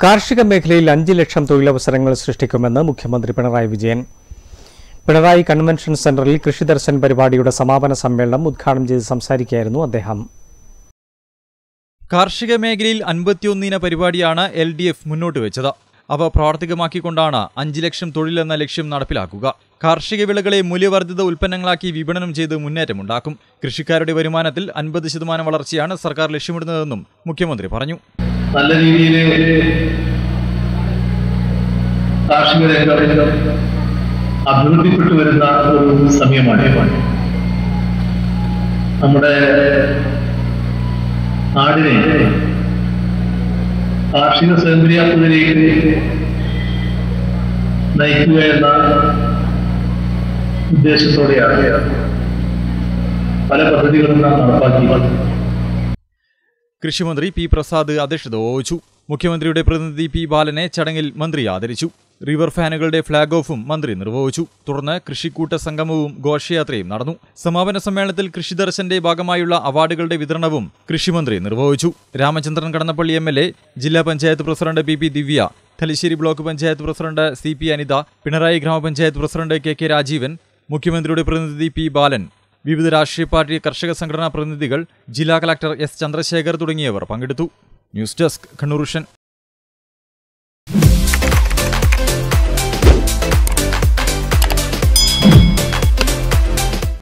കാർഷിക മേഖലയിൽ അഞ്ച് ലക്ഷം തൊഴിലവസരങ്ങൾ സൃഷ്ടിക്കുമെന്ന് മുഖ്യമന്ത്രി പിണറായി വിജയൻ പിണറായി കൺവെൻഷൻ സെന്ററിൽ കൃഷി ദർശൻ പരിപാടിയുടെ സമാപന സമ്മേളനം ഉദ്ഘാടനം ചെയ്ത് സംസാരിക്കുകയായിരുന്നു അദ്ദേഹം കാർഷിക മേഖലയിൽ അൻപത്തിയൊന്നിന പരിപാടിയാണ് എൽ ഡി എഫ് മുന്നോട്ട് വെച്ചത് അവ പ്രാവർത്തികമാക്കിക്കൊണ്ടാണ് അഞ്ച് ലക്ഷം തൊഴിലെന്ന ലക്ഷ്യം നടപ്പിലാക്കുക കാർഷിക വിളകളെ മൂല്യവർദ്ധിത ഉൽപ്പന്നങ്ങളാക്കി വിപണനം ചെയ്ത് മുന്നേറ്റമുണ്ടാക്കും കൃഷിക്കാരുടെ വരുമാനത്തിൽ അൻപത് ശതമാനം വളർച്ചയാണ് സർക്കാർ ലക്ഷ്യമിടുന്നതെന്നും മുഖ്യമന്ത്രി പറഞ്ഞു നല്ല രീതിയിൽ കാർഷിക രംഗം അഭിവൃദ്ധിപ്പെട്ടു വരുന്ന ഒരു സമയമാണ് നമ്മുടെ നാടിനെ കാർഷിക സ്വയംപര്യാപ്തതയിലേക്ക് നയിക്കുക എന്ന ഉദ്ദേശത്തോടെയാണ് പല പദ്ധതികളും നാം നടപ്പാക്കി കൃഷിമന്ത്രി പി പ്രസാദ് അധ്യക്ഷത വഹിച്ചു മുഖ്യമന്ത്രിയുടെ പ്രതിനിധി പി ബാലനെ ചടങ്ങിൽ മന്ത്രി ആദരിച്ചു റിവർ ഫാനുകളുടെ ഫ്ളാഗ് ഓഫും മന്ത്രി നിർവഹിച്ചു തുടർന്ന് കൃഷിക്കൂട്ട സംഗമവും ഘോഷയാത്രയും നടന്നു സമാപന സമ്മേളനത്തിൽ കൃഷി ദർശന്റെ ഭാഗമായുള്ള അവാർഡുകളുടെ വിതരണവും കൃഷിമന്ത്രി നിർവഹിച്ചു Ramachandran Kadannappalli M L A ജില്ലാ panchayat president P P Divya Thalassery block panchayat president C P Anitha Pinarayi ഗ്രാമപഞ്ചായത്ത് പ്രസിഡന്റ് കെ കെ രാജീവൻ മുഖ്യമന്ത്രിയുടെ പ്രതിനിധി പി ബാലൻ വിവിധ രാഷ്ട്രീയ പാർട്ടി കർഷക സംഘടനാ പ്രതിനിധികൾ ജില്ലാ കളക്ടർ എസ് ചന്ദ്രശേഖർ തുടങ്ങിയവർ പങ്കെടുത്തു ന്യൂസ് ഡെസ്ക് കണ്ണൂർ വിഷൻ